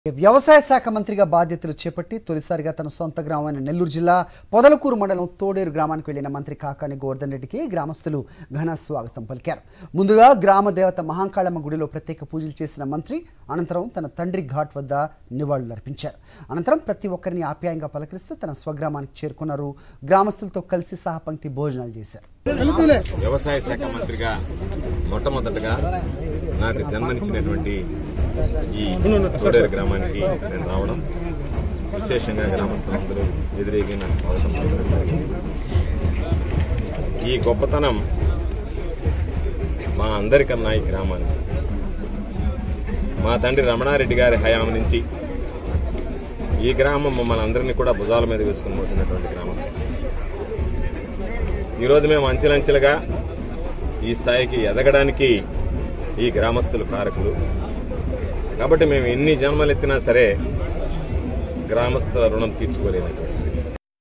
వ్యవసాయ శాఖ మంత్రిగా బాధ్యతలు చేపట్టి తొలిసారిగా తన సొంత గ్రామమైన నెల్లూరు జిల్లా పొదలకూరు మండలం తోడేరు గ్రామానికి వెళ్లిన మంత్రి కాకాని గోవర్ధన్ రెడ్డికి గ్రామస్తులు ఘన స్వాగతం పలికారు ముందుగా గ్రామ దేవత మహాంకాళమ్మ గుడిలో ప్రత్యేక పూజలు చేసిన మంత్రి అనంతరం తన తండ్రి ఘాట్ వద్ద నివాళులర్పించారు అనంతరం ప్రతి ఒక్కరిని ఆప్యాయంగా పలకరిస్తూ తన స్వగ్రామానికి చేరుకున్నారు గ్రామస్తులతో కలిసి సహపంక్తి భోజనాలు చేశారు వ్యవసాయ శాఖ మంత్రిగా మొట్టమొదటగా నాకు జన్మనిచ్చినటువంటి ఈ తోడేరు గ్రామానికి నేను రావడం విశేషంగా గ్రామస్తులందరూ ఎదురేగి నాకు స్వాగతం పలకడం. ఈ గొప్పతనం మా అందరికన్నా ఈ గ్రామానికి మా తండ్రి రమణారెడ్డి గారి హయాం నుంచి ఈ గ్రామం మమ్మల్ని అందరినీ కూడా భుజాల మీద వేసుకుని మోసినటువంటి గ్రామం ఈరోజు మేము అంచెలంచెలుగా ఈ స్థాయికి ఎదగడానికి ఈ గ్రామస్తులు కారకులు కాబట్టి మేము ఎన్ని జన్మలు ఎత్తినా సరే గ్రామస్తుల రుణం తీర్చుకోలేము